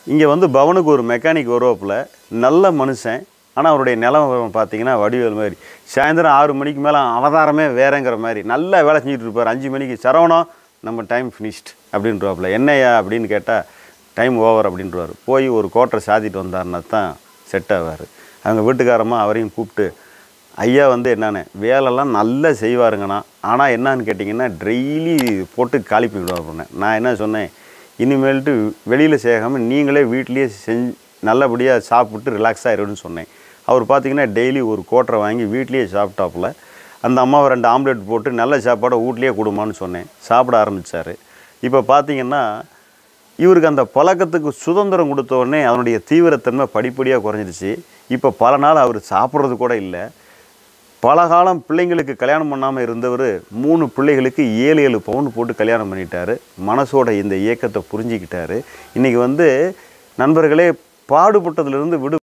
இங்கே வந்து பவனுக்கு ஒரு மெக்கானிக் வருவாப்புல நல்ல மனுஷன் ஆனால் அவருடைய நிலம் பார்த்தீங்கன்னா வடிவேல் மாதிரி சாயந்தரம் ஆறு மணிக்கு மேலே அவதாரமே வேறங்கிற மாதிரி நல்லா வேலை செஞ்சுட்டு இருப்பார் அஞ்சு மணிக்கு சரவணம் நம்ம டைம் ஃபினிஷ்ட் அப்படின்றாப்புல என்னையா அப்படின்னு கேட்டால் டைம் ஓவர் அப்படின்றவார் போய் ஒரு கோட்டரை சாத்திட்டு வந்தாருன்னா தான் செட் ஆவார் அவங்க வீட்டுக்காரம்மா அவரையும் கூப்பிட்டு ஐயா வந்து என்னென்ன வேலைலாம் நல்லா செய்வாருங்கண்ணா ஆனால் என்னன்னு கேட்டிங்கன்னா டெய்லி போட்டு காலி பண்ணிவிடுவார் நான் என்ன சொன்னேன் இனிமேல்ட்டு வெளியில் செய்யாமல் நீங்களே வீட்லேயே செஞ்சு நல்லபடியாக சாப்பிட்டு ரிலாக்ஸாக இருன்னு சொன்னேன் அவர் பார்த்தீங்கன்னா டெய்லி ஒரு கோட்டரை வாங்கி வீட்லேயே சாப்பிட்டாப்புல அந்த அம்மாவை ரெண்டு ஆம்லெட் போட்டு நல்ல சாப்பாடை வீட்லேயே கொடுமான்னு சொன்னேன் சாப்பிட ஆரம்பித்தார் இப்போ பார்த்தீங்கன்னா இவருக்கு அந்த பழக்கத்துக்கு சுதந்திரம் கொடுத்த உடனே அதனுடைய தீவிரத்தன்மை படிப்படியாக குறைஞ்சிருச்சு இப்போ பல நாள் அவர் சாப்பிட்றது கூட இல்லை பல காலம் பிள்ளைங்களுக்கு கல்யாணம் பண்ணாமல் இருந்தவர் மூணு பிள்ளைகளுக்கு ஏழு ஏழு பவுன் போட்டு கல்யாணம் பண்ணிட்டாரு மனசோட இந்த இயக்கத்தை புரிஞ்சிக்கிட்டாரு இன்றைக்கி வந்து நண்பர்களே பாடுபட்டதுலேருந்து விடு